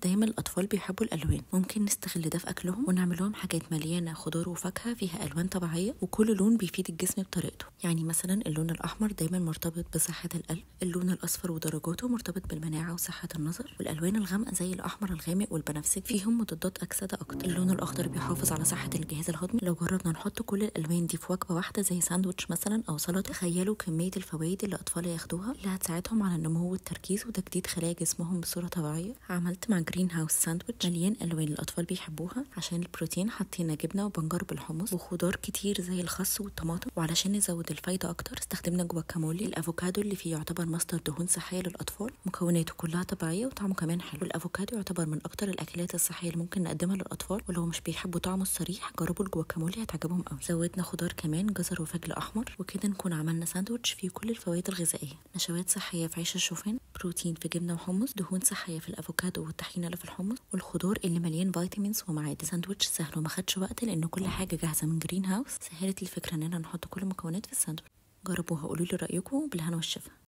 دايما الاطفال بيحبوا الالوان ممكن نستغل ده في اكلهم ونعمل لهم حاجات مليانه خضار وفاكهه فيها الوان طبيعيه وكل لون بيفيد الجسم بطريقته يعني مثلا اللون الاحمر دايما مرتبط بصحه القلب اللون الاصفر ودرجاته مرتبط بالمناعه وصحه النظر والالوان الغامقه زي الاحمر الغامق والبنفسجي فيهم مضادات اكسده اكتر اللون الاخضر بيحافظ على صحه الجهاز الهضمي لو جربنا نحط كل الالوان دي في وجبه واحده زي ساندوتش مثلا او سلطه تخيلوا كميه الفوائد اللي الاطفال ياخدوها اللي هتساعدهم على النمو والتركيز وتجديد خلايا جسمهم بصوره طبيعيه عملت مع جرين هاوس ساندويتش مليان الوان الاطفال بيحبوها عشان البروتين حطينا جبنه وبنجر بالحمص وخضار كتير زي الخس والطماطم وعلشان نزود الفايده اكتر استخدمنا جواكامولي الافوكادو اللي فيه يعتبر مصدر دهون صحيه للاطفال مكوناته كلها طبيعيه وطعمه كمان حلو الافوكادو يعتبر من اكتر الاكلات الصحيه اللي ممكن نقدمها للاطفال ولو مش بيحبوا طعمه الصريح جربوا الجواكامولي هتعجبهم قوي زودنا خضار كمان جزر وفجل احمر وكده نكون عملنا ساندوتش فيه كل الفوائد الغذائيه نشويات صحيه في عيش الشوفان بروتين في جبنه وحمص دهون صحيه في الافوكادو والطحينه اللي في الحمص والخضار اللي مليان فيتامينز ومعادن ساندوتش سهل وما خدش وقت لان كل حاجه جاهزه من جرين هاوس سهلت الفكره اننا نحط كل المكونات في الساندوتش جربوها قولوا لي رايكم بالهنا والشفا